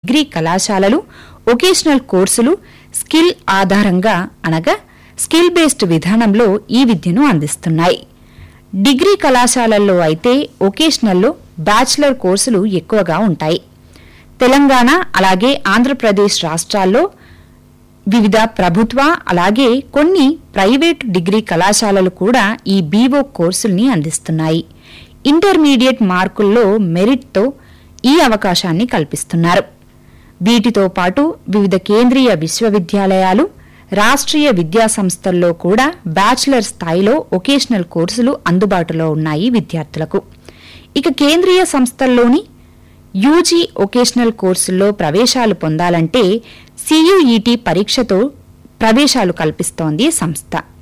degree కళాశాలలు vocational కోర్సులు skill ఆధారంగా అనగా స్కిల్ బేస్డ్ విధానంలో ఈ విద్యను అందిస్తున్నాయి డిగ్రీ కళాశాలల్లో అయితే వొకేషనల్లో బ్యాచిలర్ కోర్సులు ఎక్కువగా ఉంటాయి తెలంగాణ అలాగే ఆంధ్రప్రదేశ్ రాష్ట్రాల్లో వివిధ ప్రభుత్వ అలాగే కొన్ని ప్రైవేటు డిగ్రీ కళాశాలలు కూడా ఈ బీవో కోర్సుల్ని అందిస్తున్నాయి ఇంటర్మీడియట్ మార్కుల్లో మెరిట్తో ఈ అవకాశాన్ని కల్పిస్తున్నారు వీటితో పాటు వివిధ కేంద్రీయ విశ్వవిద్యాలయాలు రాష్ట్రీయ విద్యా సంస్థల్లో కూడా బ్యాచిలర్ స్థాయిలో వొకేషనల్ కోర్సులు అందుబాటులో ఉన్నాయి విద్యార్థులకు ఇక కేంద్రీయ సంస్థల్లోని యూజీ వొకేషనల్ కోర్సుల్లో ప్రవేశాలు పొందాలంటే సియుఈటి పరీక్షతో ప్రవేశాలు కల్పిస్తోంది సంస్థ